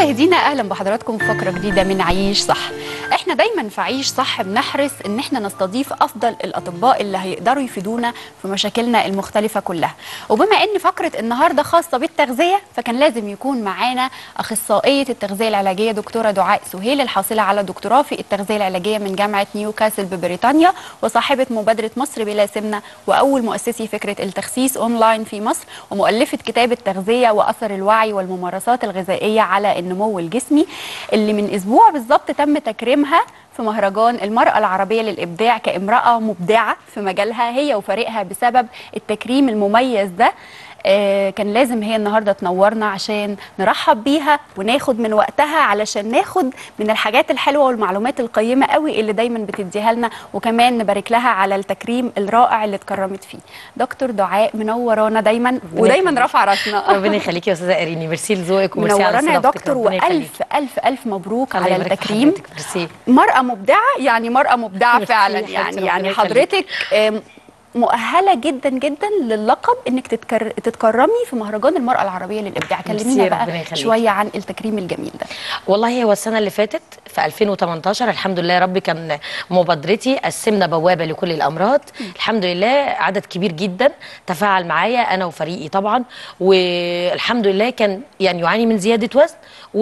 مشاهدينا اهلا بحضراتكم في فقره جديده من عيش صح احنا دايما في عيش صح بنحرص ان احنا نستضيف افضل الاطباء اللي هيقدروا يفيدونا في مشاكلنا المختلفه كلها وبما ان فقره النهارده خاصه بالتغذيه فكان لازم يكون معانا اخصائيه التغذيه العلاجيه دكتوره دعاء سهيل الحاصله على دكتوراه في التغذيه العلاجيه من جامعه نيوكاسل ببريطانيا وصاحبه مبادره مصر بلا سمنه واول مؤسسي فكره التخسيس اونلاين في مصر ومؤلفه كتاب التغذيه واثر الوعي والممارسات الغذائيه على النمو الجسمي اللي من اسبوع بالظبط تم تكريمها في مهرجان المرأة العربية للإبداع كامرأة مبدعة في مجالها هي وفريقها بسبب التكريم المميز ده آه كان لازم هي النهارده تنورنا عشان نرحب بيها وناخد من وقتها علشان ناخد من الحاجات الحلوه والمعلومات القيمه قوي اللي دايما بتديها لنا وكمان نبارك لها على التكريم الرائع اللي اتكرمت فيه دكتور دعاء منورانا دايما ودايما رافعه راسنا ربنا يخليكي يا استاذه اريني ميرسي لذوقك وميرسي على منورانا يا استضافتك. دكتور ربنا يخليكي. والف الف الف مبروك الله على يبارك في التكريم حضرتك. ميرسي مرأة مبدعة يعني مرأة مبدعة ميرسي فعلا يا حبيبتي، يعني ربنا يعني يخليك. حضرتك آم، مؤهلة جدا جدا للقب انك تتكر... تتكرمي في مهرجان المرأة العربية للإبداع ميرسي، كلمينا ربنا بقى يخليك. شوية عن التكريم الجميل ده والله هو السنه اللي فاتت في 2018 الحمد لله يا رب كان مبادرتي قسمنا بوابه لكل الامراض الحمد لله عدد كبير جدا تفاعل معايا انا وفريقي طبعا والحمد لله كان يعني يعاني من زياده وزن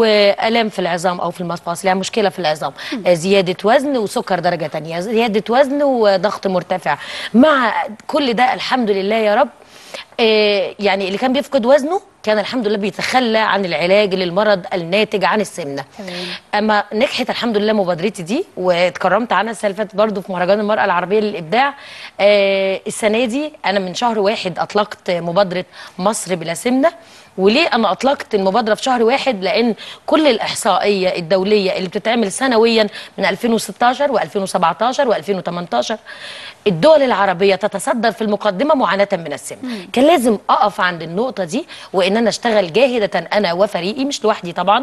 والام في العظام او في المفاصل يعني مشكله في العظام آه، زياده وزن وسكر درجه تانية زياده وزن وضغط مرتفع مع كل ده الحمد لله يا رب آه، يعني اللي كان بيفقد وزنه كان الحمد لله بيتخلى عن العلاج للمرض الناتج عن السمنه تمام. اما نجحت الحمد لله مبادرتي دي واتكرمت عنها السنه اللي فاتت برضه في مهرجان المراه العربيه للابداع آه السنه دي انا من شهر واحد اطلقت مبادره مصر بلا سمنه وليه انا اطلقت المبادره في شهر واحد لان كل الاحصائيه الدوليه اللي بتتعمل سنويا من 2016 و2017 و2018 الدول العربيه تتصدر في المقدمه معاناه من السمنه كان لازم اقف عند النقطه دي وان انا اشتغل جاهده انا وفريقي مش لوحدي طبعا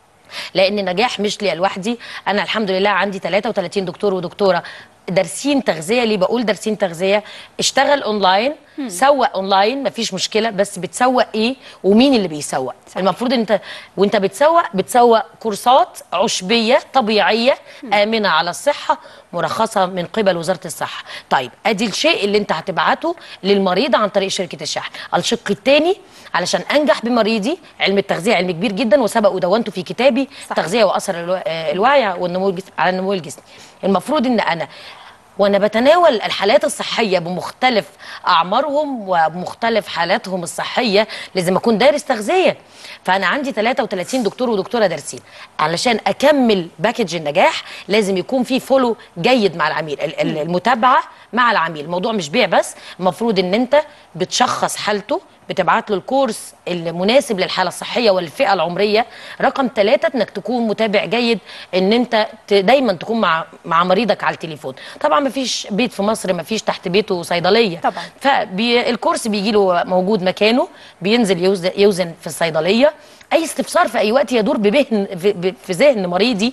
لان النجاح مش ليا لوحدي انا الحمد لله عندي 33 دكتور ودكتوره دارسين تغذيه ليه بقول دارسين تغذيه اشتغل اونلاين سوق اونلاين مفيش مشكله بس بتسوق ايه ومين اللي بيسوق صحيح. المفروض انت وانت بتسوق بتسوق كورسات عشبيه طبيعيه امنه على الصحه مرخصه من قبل وزاره الصحه طيب ادي الشيء اللي انت هتبعته للمريض عن طريق شركه الشحن الشق الثاني علشان انجح بمريضي علم التغذيه علم كبير جدا وسبق ودونته في كتابي صح. تغذيه واثر الو- آه، الوعي والنمو الجسم على النمو الجسمي المفروض ان انا وانا بتناول الحالات الصحيه بمختلف اعمارهم وبمختلف حالاتهم الصحيه لازم اكون دارس تغذيه فانا عندي 33 دكتور ودكتوره دارسين علشان اكمل باكج النجاح لازم يكون في فولو جيد مع العميل ال- ال- المتابعه مع العميل الموضوع مش بيع بس المفروض ان انت بتشخص حالته بتبعت له الكورس المناسب للحاله الصحيه والفئه العمريه رقم ثلاثة انك تكون متابع جيد ان انت ت- دايما تكون مع مع مريضك على التليفون طبعا ما فيش بيت في مصر ما فيش تحت بيته صيدليه طبعاً. فالكورس بيجي له موجود مكانه بينزل يوزن, يوزن في الصيدليه اي استفسار في اي وقت يدور ببهن في, ب- في ذهن مريضي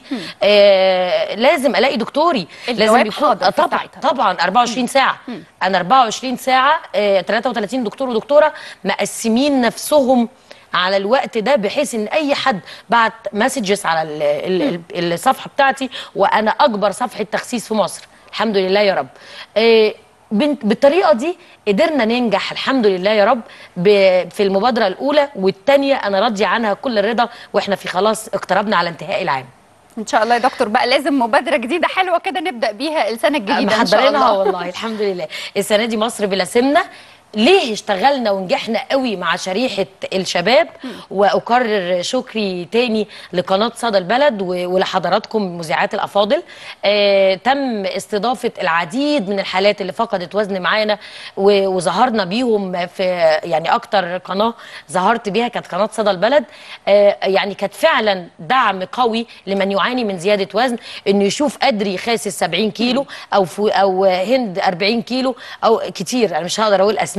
آه لازم الاقي دكتوري لازم الجواب يكون حاضر آه في طبعا ساعتها. طبعا 24 ساعه انا 24 ساعه آه 33 دكتور ودكتوره مقسمين نفسهم على الوقت ده بحيث ان اي حد بعت مسجز على ال ال ال الصفحه بتاعتي وانا اكبر صفحه تخسيس في مصر الحمد لله يا رب آه بن- بالطريقه دي قدرنا ننجح الحمد لله يا رب ب- في المبادره الاولى والثانيه انا راضيه عنها كل الرضا واحنا في خلاص اقتربنا على انتهاء العام ان شاء الله يا دكتور بقى لازم مبادرة جديدة حلوة كده نبدأ بيها السنة الجديدة ان شاء محضرينها الله والله الحمد لله السنه دي مصر بلا سمنه ليه اشتغلنا ونجحنا قوي مع شريحه الشباب واكرر شكري تاني لقناه صدى البلد و- ولحضراتكم مذيعات الافاضل آه تم استضافه العديد من الحالات اللي فقدت وزن معانا و- وظهرنا بيهم في يعني اكتر قناه ظهرت بيها كانت قناه صدى البلد آه يعني كانت فعلا دعم قوي لمن يعاني من زياده وزن انه يشوف قدري خاسس 70 كيلو او فو او هند 40 كيلو او كتير انا مش هقدر اقول اسماء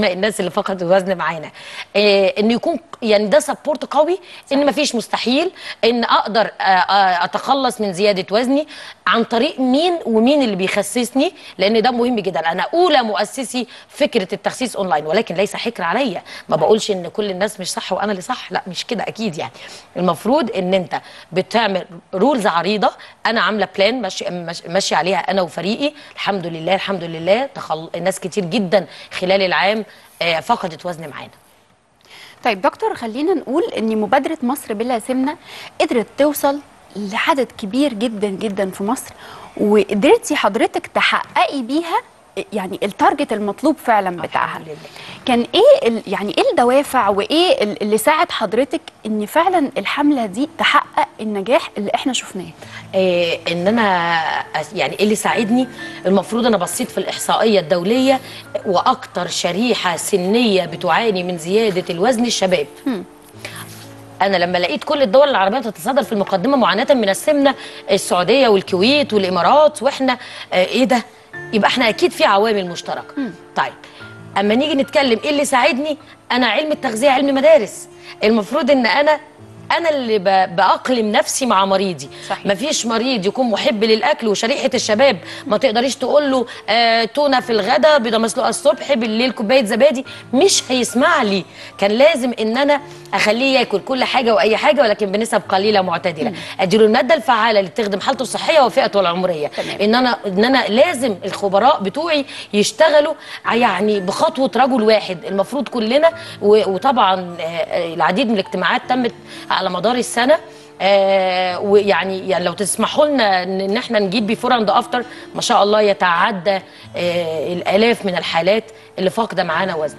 اسماء الناس اللي فقدوا الوزن معانا آه ان يكون يعني ده سبورت قوي ان مفيش مستحيل ان اقدر آه آه اتخلص من زياده وزني عن طريق مين ومين اللي بيخسسني لان ده مهم جدا انا اولى مؤسسي فكره التخسيس اونلاين ولكن ليس حكر عليا ما بقولش ان كل الناس مش صح وانا اللي صح لا مش كده اكيد يعني المفروض ان انت بتعمل رولز عريضه انا عامله بلان ماشي ماشي- ماشيه عليها انا وفريقي الحمد لله الحمد لله تخل... ناس كتير جدا خلال العام آه، فقدت وزن معانا طيب دكتور خلينا نقول ان مبادره مصر بلا سمنه قدرت توصل لعدد كبير جدا جدا في مصر وقدرتي حضرتك تحققي بيها يعني التارجت المطلوب فعلا بتاعها الحمد لله. كان ايه ال- يعني ايه الدوافع وايه ال- اللي ساعد حضرتك ان فعلا الحمله دي تحقق النجاح اللي احنا شفناه آه، ان انا أس- يعني إيه اللي ساعدني المفروض انا بصيت في الاحصائيه الدوليه واكتر شريحه سنيه بتعاني من زياده الوزن الشباب انا لما لقيت كل الدول العربيه تتصدر في المقدمه معاناه من السمنه السعوديه والكويت والامارات واحنا آه، ايه ده يبقى احنا اكيد في عوامل مشتركه طيب اما نيجي نتكلم ايه اللي ساعدني انا علم التغذيه علم مدارس المفروض ان انا انا اللي ب- باقلم نفسي مع مريضي صحيح. مفيش مريض يكون محب للاكل وشريحه الشباب ما تقدريش تقول له آه تونه في الغداء بيضه مسلوقه الصبح بالليل كوبايه زبادي مش هيسمع لي كان لازم ان انا اخليه ياكل كل حاجه واي حاجه ولكن بنسب قليله معتدله اديله الماده الفعاله اللي تخدم حالته الصحيه وفئته العمريه تمام. ان انا ان انا لازم الخبراء بتوعي يشتغلوا يعني بخطوه رجل واحد المفروض كلنا و- وطبعا آه، آه، العديد من الاجتماعات تمت على مدار السنه آه ويعني يعني لو تسمحوا لنا ان إن احنا نجيب بيفور اند افتر ما شاء الله يتعدى آه الالاف من الحالات اللي فاقده معانا وزن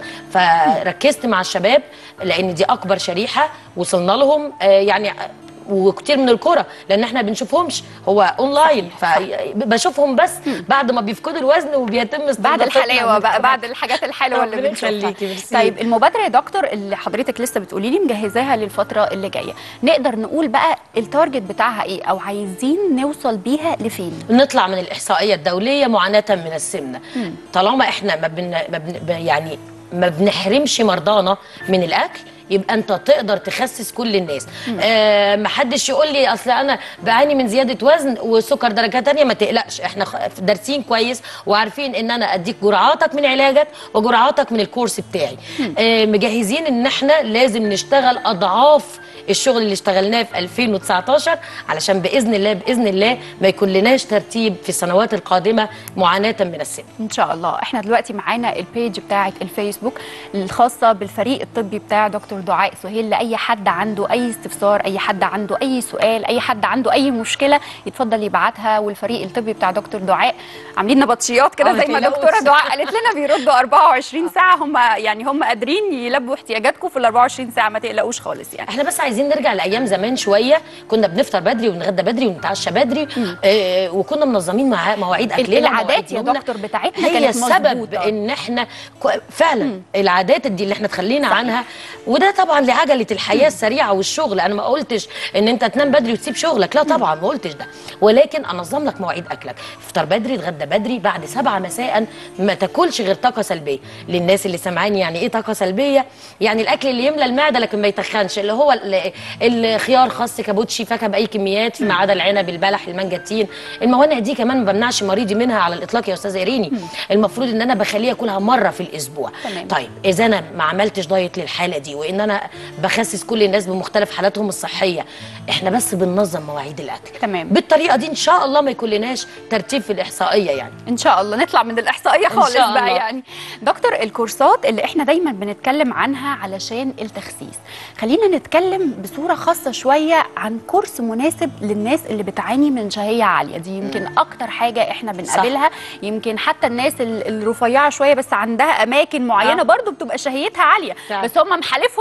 فركزت مع الشباب لان دي اكبر شريحه وصلنا لهم آه يعني وكتير من الكرة لان احنا بنشوفهمش هو اونلاين فبشوفهم بس بعد ما بيفقدوا الوزن وبيتم بعد استضافتنا الحلاوه من بقى القناة. بعد الحاجات الحلوه اللي ربنا بنشوفها يخليكي، ميرسي. طيب المبادره يا دكتور اللي حضرتك لسه بتقولي لي مجهزاها للفتره اللي جايه نقدر نقول بقى التارجت بتاعها ايه او عايزين نوصل بيها لفين نطلع من الاحصائيه الدوليه معاناه من السمنه طالما احنا ما بن ما بن ب- يعني ما بنحرمش مرضانا من الاكل يبقى انت تقدر تخسس كل الناس آه ما حدش يقول لي اصل انا بعاني من زياده وزن والسكر درجه تانية ما تقلقش احنا خ- دارسين كويس وعارفين ان انا اديك جرعاتك من علاجك وجرعاتك من الكورس بتاعي آه مجهزين ان احنا لازم نشتغل اضعاف الشغل اللي اشتغلناه في 2019 علشان باذن الله باذن الله ما يكون لناش ترتيب في السنوات القادمه معاناه من السن ان شاء الله احنا دلوقتي معانا البيج بتاعه الفيسبوك الخاصه بالفريق الطبي بتاع دكتور دعاء سهيل لاي حد عنده اي استفسار اي حد عنده اي سؤال اي حد عنده اي مشكله يتفضل يبعتها والفريق الطبي بتاع دكتور دعاء عاملين نبطشيات كده آه، زي ما ما دكتوره تقلقوش. دعاء قالت لنا بيردوا 24 ساعه هم يعني هم قادرين يلبوا احتياجاتكم في ال 24 ساعه ما تقلقوش خالص يعني احنا بس عايزين نرجع لايام زمان شويه كنا بنفطر بدري ونتغدى بدري ونتعشى بدري آه وكنا منظمين مع مواعيد اكلنا العادات ومواعيد يا نومنا. دكتور بتاعتنا هي كانت السبب مظبوطة. ان احنا كو- فعلا العادات دي اللي احنا تخلينا عنها وده طبعا لعجله الحياه السريعه والشغل انا ما قلتش ان انت تنام بدري وتسيب شغلك لا طبعا ما قلتش ده ولكن انظم لك مواعيد اكلك افطر بدري اتغدى بدري بعد سبعة مساء ما تاكلش غير طاقه سلبيه للناس اللي سامعاني يعني ايه طاقه سلبيه يعني الاكل اللي يملى المعده لكن ما يتخنش اللي هو ال- الخيار خس كابوتشي فاكهه باي كميات فيما عدا العنب البلح المانجا التين الموانع دي كمان ما بمنعش مريضي منها على الاطلاق يا استاذه ايريني المفروض ان انا بخليه ياكلها مره في الاسبوع تمام. طيب اذا انا ما عملتش دايت للحاله دي وان انا بخسس كل الناس بمختلف حالاتهم الصحيه احنا بس بننظم مواعيد الاكل تمام. بالطريقه دي ان شاء الله ما يكون لناش ترتيب في الاحصائيه يعني ان شاء الله نطلع من الاحصائيه إن خالص شاء بقى الله. يعني دكتور الكورسات اللي احنا دايما بنتكلم عنها علشان التخسيس خلينا نتكلم بصوره خاصه شويه عن كورس مناسب للناس اللي بتعاني من شهيه عاليه دي يمكن اكتر حاجه احنا بنقابلها يمكن حتى الناس ال- الرفيعه شويه بس عندها اماكن معينه آه. برضو بتبقى شهيتها عاليه فعلا. بس هم محالفهم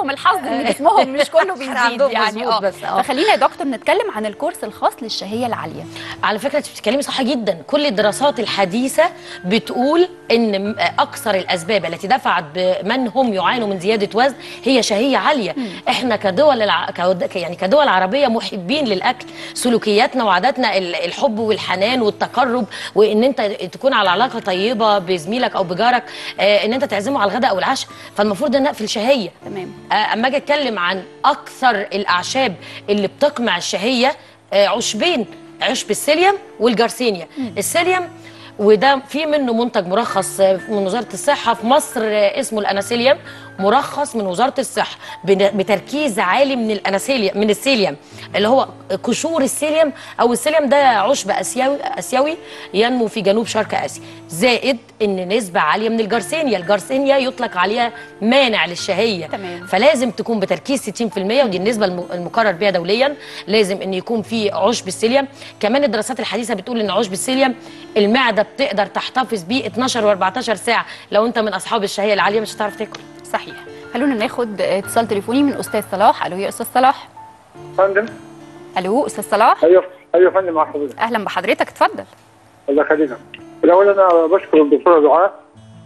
عندهم الحظ ان جسمهم مش كله بيزيد عندهم يعني مظبوط اه بس، اه. فخلينا يا دكتور نتكلم عن الكورس الخاص للشهيه العاليه على فكره انت بتتكلمي صح جدا كل الدراسات الحديثه بتقول ان م- اكثر الاسباب التي دفعت بمن هم يعانوا من زياده وزن هي شهيه عاليه احنا كدول الع... كود- ك- يعني كدول عربيه محبين للاكل سلوكياتنا وعاداتنا ال- الحب والحنان والتقرب وان انت تكون على علاقه طيبه بزميلك او بجارك آه، ان انت تعزمه على الغداء او العشاء فالمفروض ان نقفل شهيه تمام آه، اما اجي اتكلم عن اكثر الاعشاب اللي بتقمع الشهيه آه، عشبين عشب السيليوم والجارسينيا السيليوم وده في منه منتج مرخص آه، من وزاره الصحه في مصر آه، اسمه الاناسيليوم مرخص من وزاره الصحه بن- بتركيز عالي من الاناسيليوم من السيليوم اللي هو قشور السيليوم او السيليوم ده عشب اسيوي اسيوي ينمو في جنوب شرق اسيا زائد ان نسبه عاليه من الجارسينيا الجارسينيا يطلق عليها مانع للشهيه تمام. فلازم تكون بتركيز 60% ودي النسبه الم- المقرر بها دوليا لازم ان يكون في عشب السيليوم كمان الدراسات الحديثه بتقول ان عشب السيليوم المعده بتقدر تحتفظ بيه 12 و14 ساعه لو انت من اصحاب الشهيه العاليه مش هتعرف تاكل صحيح خلونا ناخد اتصال تليفوني من استاذ صلاح الو يا استاذ صلاح فندم الو استاذ صلاح ايوه ايوه يا فندم مع حضرتك اهلا بحضرتك اتفضل الله يخليك الاول انا بشكر الدكتوره دعاء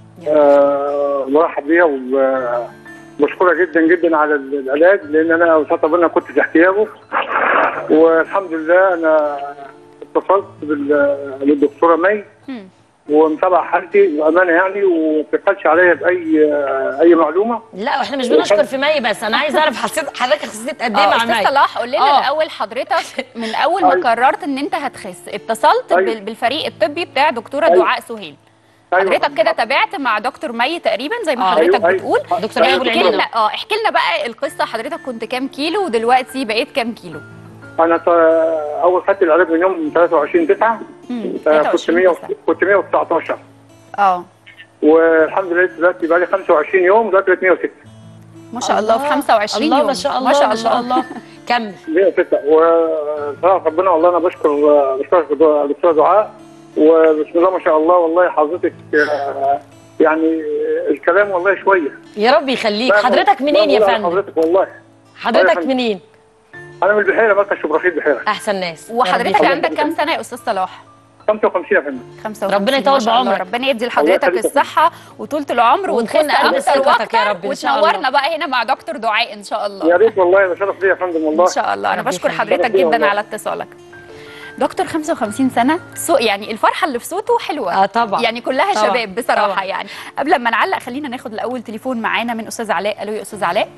آه مرحب بيها وبشكرها جدا جدا على العلاج لان انا وسط ربنا كنت في احتياجه والحمد لله انا اتصلت بال- بالدكتوره مي مم. ومتابعه حالتي بامانه يعني وما بتبخلش عليا باي اي معلومه لا احنا مش بنشكر في مي بس انا عايز اعرف حسيت حضرتك حسيت قد ايه اه مع استاذ مي صلاح قول لنا آه. الاول حضرتك من اول ما أيوة. قررت ان انت هتخس اتصلت أيوة. بال- بالفريق الطبي بتاع دكتوره أيوة. دعاء سهيل أيوة. حضرتك كده تابعت مع دكتور مي تقريبا زي ما آه. حضرتك أيوة، أيوة. بتقول دكتور مي أبو احكي العينين. لنا اه احكي لنا بقى القصه حضرتك كنت كام كيلو ودلوقتي بقيت كام كيلو انا ط- اول خدت العلاج من يوم 23 9 مم. كنت 23 100 تسعة. كنت 119 اه والحمد لله دلوقتي بقى لي 25 يوم دلوقتي 106 ما شاء الله في 25 الله يوم ما شاء الله ما شاء الله, الله كمل 106 وصراحه ربنا والله انا بشكر بشكر الدكتوره دعاء وبسم الله ما شاء الله والله حضرتك آه، يعني الكلام والله شويه يا رب يخليك لا، حضرتك لا، منين يا بقول على فندم حضرتك والله حضرتك فندم. منين انا من البحيره مركز شبرخيت بحيره احسن ناس يا رب وحضرتك يخليك. عندك كام سنه يا استاذ صلاح 55 يا فندم 55 ربنا يطول ما شاء الله. بعمرك. ربنا يدي لحضرتك يخليك. الصحه وطولة العمر ونكون وتخس قد اكتر ثقتك يا واكتر رب إن شاء الله. وتنورنا بقى هنا مع دكتور دعاء ان شاء الله يا ريت والله ده شرف ليا يا فندم والله ان شاء الله انا ربنا بشكر يخليك. حضرتك ربنا جدا والله. على اتصالك دكتور 55 سنه سو يعني الفرحه اللي في صوته حلوه اه طبعا يعني كلها طبعا. شباب بصراحه طبعا. يعني قبل ما نعلق خلينا ناخد الاول تليفون معانا من استاذ علاء الو يا استاذ علاء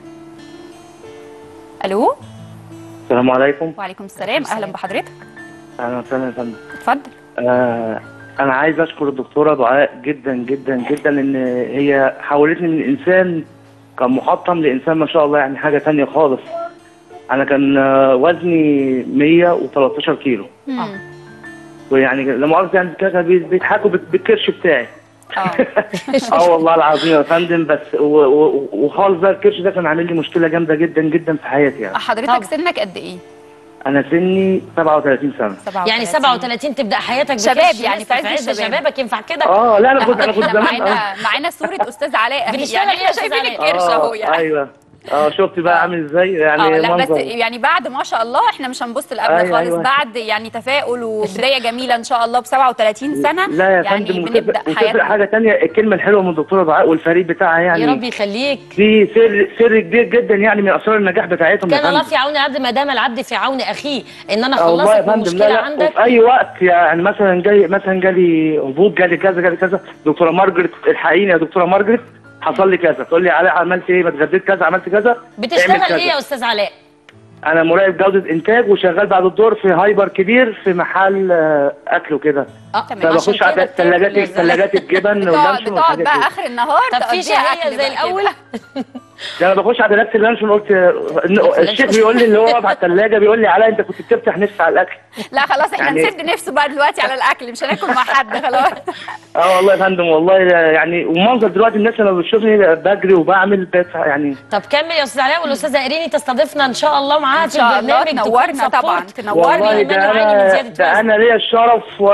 الو السلام عليكم وعليكم السلام السلام. اهلا بحضرتك اهلا وسهلا يا فندم اتفضل آه انا عايز اشكر الدكتوره دعاء جدا جدا جدا ان هي حولتني من انسان كان محطم لانسان ما شاء الله يعني حاجه تانية خالص انا كان آه، وزني 113 كيلو مم. ويعني لا مؤاخذه يعني كده كانوا بي- بيضحكوا بال- بالكرش بتاعي اه اه والله العظيم يا فندم بس و- و- وخالص بقى الكرش ده كان عامل لي مشكله جامده جدا جدا في حياتي يعني حضرتك طبعا. سنك قد ايه انا سني 37 سنه 37 يعني 37 تبدا حياتك شباب بكرش يعني لسه في عز الشباب. شبابك ينفع كده اه لا انا كنت انا كنت احنا زمان آه. معانا معانا صوره استاذ علاء اهي بنشتغل يعني إيه يا احنا أستاذ شايفين علاء؟ الكرش اهو يعني ايوه اه شفت بقى عامل ازاي يعني اه لا بس منظر يعني بعد ما شاء الله احنا مش هنبص لقبل أيوة، خالص أيوة. بعد يعني تفاؤل وبدايه جميله ان شاء الله ب 37 سنه لا يا يعني فندم بنبدا وتفرق, وتفرق حياتنا حاجه تانية الكلمه الحلوه من الدكتوره دعاء والفريق بتاعها يعني يا رب يخليك في سر سر كبير جدا يعني من اسرار النجاح بتاعتهم يا كان الله فندم في عون عبد ما دام العبد في عون اخيه ان انا آه والله يا اخلصك من فندم لا مشكله لا عندك وفي اي وقت يعني مثلا جاي مثلا جالي هبوط جالي كذا جالي كذا دكتوره مارجريت الحقيني يا دكتوره مارجريت حصل لي كذا تقول لي علاء عملت ايه ما اتغديت كذا عملت كذا بتشتغل اعمل كذا. ايه يا استاذ علاء انا مراقب جوده انتاج وشغال بعد الدور في هايبر كبير في محل آه، اكل وكده اه تمام. عشان فبخش كده على بتاكل ثلاجات يا زلمة. ثلاجات الجبن تقعد واللانشون تقعد والحاجات بقى دي اخر النهار طب في تقضيها شهيه أكل زي بقى الاول كده. ده انا بخش على ثلاجات اللانشون قلت إنه الشيخ بيقول لي اللي هو واقف على الثلاجه بيقول لي علاء انت كنت بتفتح نفس على الاكل لا خلاص احنا يعني- نسد نفسه بقى دلوقتي على الاكل مش هناكل مع حد خلاص اه والله يا فندم والله يعني ومنظر دلوقتي الناس لما بتشوفني بجري وبعمل بس يعني طب كمل يا استاذ علاء والاستاذه ايريني تستضيفنا ان شاء الله معاها ان في شاء الله البرنامج تكون تنورنا support. طبعا والله تنورنا من ده يعاني من انا زيادة ده وزن. انا ليا الشرف و...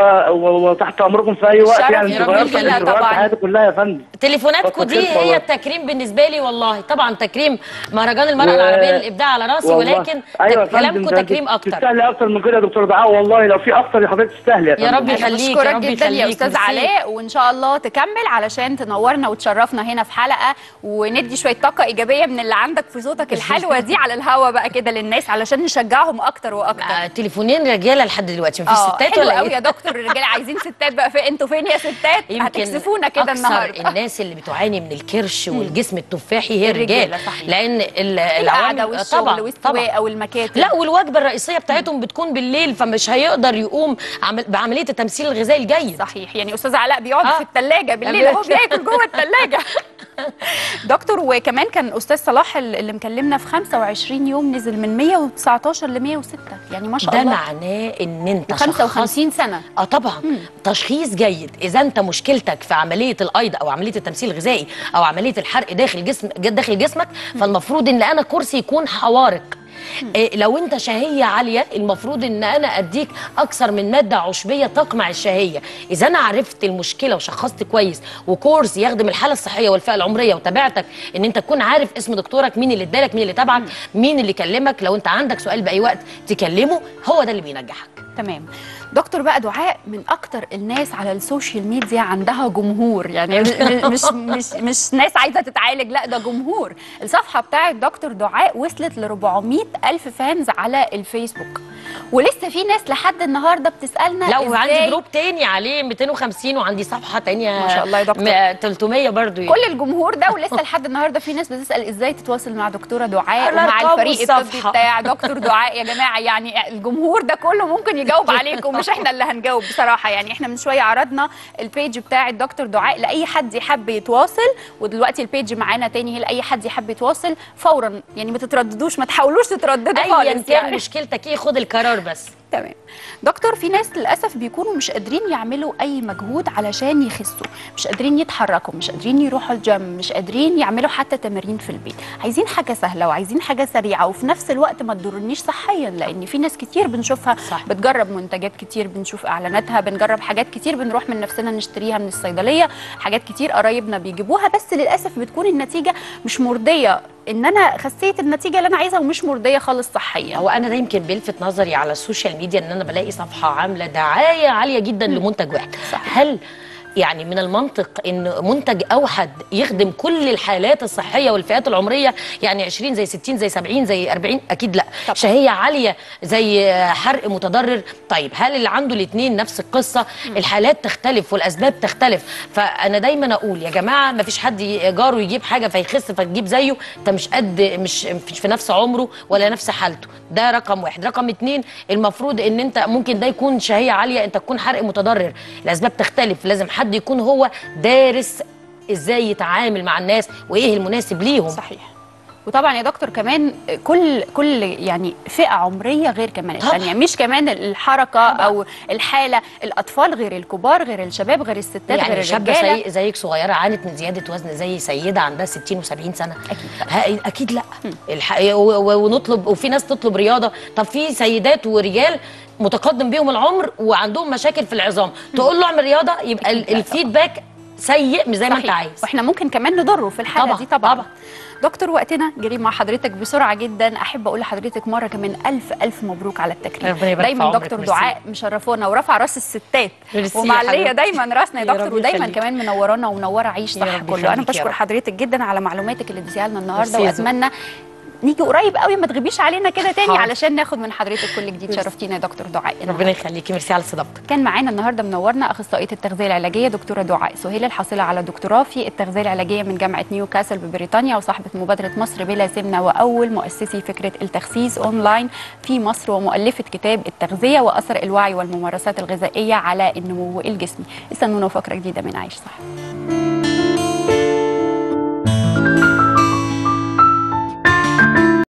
و- وتحت امركم في اي وقت شرف يعني يا انتوا رب غيرتوا يخليك انتوا غيرتوا طبعاً. حياتي كلها يا فندم تليفوناتكم كتر دي خيركم هي والله. التكريم بالنسبه لي والله طبعا تكريم مهرجان المراه و- العربيه للابداع على راسي والله. ولكن ايوه يا تك- فندم كلامكم ده انت تكريم اكتر تستاهلي اكتر من كده يا دكتور دعاء والله لو في اكتر يا حضرتك تستاهلي يا يا فندم رب انا يخليك، يا بشكرك رب جدا يا يخليك، استاذ ميرسي. علاء وان شاء الله تكمل علشان تنورنا وتشرفنا هنا في حلقه وندي شويه طاقه ايجابيه من اللي عندك في صوتك الحلوه دي على الهوا بقى كده للناس علشان نشجعهم اكتر واكتر آه، تليفونين رجاله لحد دلوقتي مفيش اه ستات حلو ولا قوي ايه يا دكتور الرجاله عايزين ستات بقى في انتوا فين يا ستات هتكسفونا كده أكثر النهارده الناس اللي بتعاني من الكرش والجسم التفاحي هي الرجالة، الرجال صحيح. لان ال- القعده العوامل والشغل طبعا والسواقه والمكاتب لا والوجبه الرئيسيه بتاعتهم بتكون بالليل فمش هيقدر يقوم عمل بعمليه التمثيل الغذائي الجيد صحيح يعني استاذ علاء بيقعد آه. في الثلاجه بالليل اهو بياكل جوه الثلاجه دكتور وكمان كان استاذ صلاح اللي مكلمنا في 25 يوم نزل من 119 ل 106 يعني ما شاء ده الله معناه ان انت شخصت 55 سنه اه طبعا تشخيص جيد اذا انت مشكلتك في عمليه الايض او عمليه التمثيل الغذائي او عمليه الحرق داخل جسم داخل جسمك فالمفروض ان انا كرسي يكون حوارق إيه لو انت شهيه عاليه المفروض ان انا اديك اكثر من ماده عشبيه تقمع الشهيه اذا انا عرفت المشكله وشخصت كويس وكورس يخدم الحاله الصحيه والفئه العمريه وتابعتك ان انت تكون عارف اسم دكتورك مين اللي ادالك مين اللي تابعك مين اللي كلمك لو انت عندك سؤال باي وقت تكلمه هو ده اللي بينجحك تمام دكتور بقى دعاء من اكتر الناس على السوشيال ميديا عندها جمهور يعني مش مش مش, مش ناس عايزه تتعالج لا ده جمهور الصفحه بتاعت دكتور دعاء وصلت ل 400 الف فانز على الفيسبوك ولسه في ناس لحد النهارده بتسالنا لا وعندي إزاي جروب تاني عليه 250 وعندي صفحه تانية ما شاء الله يا دكتور. م- 300 برضو يعني. كل الجمهور ده ولسه لحد النهارده في ناس بتسال ازاي تتواصل مع دكتوره دعاء ومع الأرقام الفريق الطبي والصفحة. بتاع دكتور دعاء يا جماعه يعني الجمهور ده كله ممكن يجاوب عليكم مش احنا اللي هنجاوب بصراحه يعني احنا من شويه عرضنا البيج بتاع الدكتور دعاء لاي حد يحب يتواصل ودلوقتي البيج معانا تاني هي لاي حد يحب يتواصل فورا يعني ما تترددوش ما تحاولوش تترددوا ايا خالص كان يعني مشكلتك ايه خد القرار بس تمام دكتور في ناس للاسف بيكونوا مش قادرين يعملوا اي مجهود علشان يخسوا مش قادرين يتحركوا مش قادرين يروحوا الجيم مش قادرين يعملوا حتى تمارين في البيت عايزين حاجه سهله وعايزين حاجه سريعه وفي نفس الوقت ما تضرنيش صحيا لان في ناس كتير بنشوفها صح. بتجرب منتجات كتير بنشوف اعلاناتها بنجرب حاجات كتير بنروح من نفسنا نشتريها من الصيدليه حاجات كتير قرايبنا بيجيبوها بس للاسف بتكون النتيجه مش مرضيه ان انا خسيت النتيجه اللي انا عايزها ومش مرضيه خالص صحيا هو انا ده يمكن بيلفت نظري على السوشيال ميديا ان انا بلاقي صفحه عامله دعايه عاليه جدا لمنتج واحد صحيح. هل يعني من المنطق ان منتج اوحد يخدم كل الحالات الصحيه والفئات العمريه يعني 20 زي 60 زي 70 زي 40 اكيد لا طبعا. شهيه عاليه زي حرق متضرر طيب هل اللي عنده الاثنين نفس القصه الحالات تختلف والاسباب تختلف فانا دايما اقول يا جماعه ما فيش حد ي- جاره يجيب حاجه فيخس فتجيب زيه انت مش قد مش مش في نفس عمره ولا نفس حالته ده رقم واحد رقم اتنين المفروض ان انت ممكن ده يكون شهيه عاليه انت تكون حرق متضرر الاسباب تختلف لازم حد يكون هو دارس ازاي يتعامل مع الناس وايه المناسب ليهم صحيح وطبعا يا دكتور كمان كل كل يعني فئه عمريه غير كمان طبعا. الثانيه مش كمان الحركه او الحاله الاطفال غير الكبار غير الشباب غير الستات يعني غير شابه الرجاله زي زيك صغيره عانت من زياده وزن زي سيده عندها 60 و70 سنه أكيد لا. ها اكيد لا الح... و... و... ونطلب وفي ناس تطلب رياضه طب في سيدات ورجال متقدم بيهم العمر وعندهم مشاكل في العظام تقول له اعمل رياضه يبقى ال- لا الفيدباك سيء مش زي ما انت صحيح. عايز واحنا ممكن كمان نضره في الحاله طبعاً، دي طبعا طبعاً. دكتور وقتنا جري مع حضرتك بسرعه جدا احب اقول لحضرتك مره كمان الف الف مبروك على التكريم ربنا يبارك في دايما عمرك، دكتور ميرسي. دعاء مشرفونا ورفع راس الستات ميرسي يا ومعليه حبيبتي. دايما راسنا يا يا دكتور رب ودايما يخليك. كمان منورانا ومنوره عيش يا صح رب كله انا يخليك يا بشكر رب. حضرتك جدا على معلوماتك اللي اديتيها لنا النهارده ميرسي يا زوزو. واتمنى نيجي قريب قوي ما تغيبيش علينا كده تاني حاضر. علشان ناخد من حضرتك كل جديد ميرسي. شرفتينا يا دكتور دعاء ربنا يخليكي ميرسي على استضافتك كان معانا النهارده منورنا اخصائيه التغذيه العلاجيه دكتوره دعاء سهيل الحاصله على دكتوراه في التغذيه العلاجيه من جامعه نيوكاسل ببريطانيا وصاحبه مبادره مصر بلا سمنه واول مؤسسي فكره التخسيس اونلاين في مصر ومؤلفه كتاب التغذيه واثر الوعي والممارسات الغذائيه على النمو الجسمي استنونا فقره جديده من عايش صح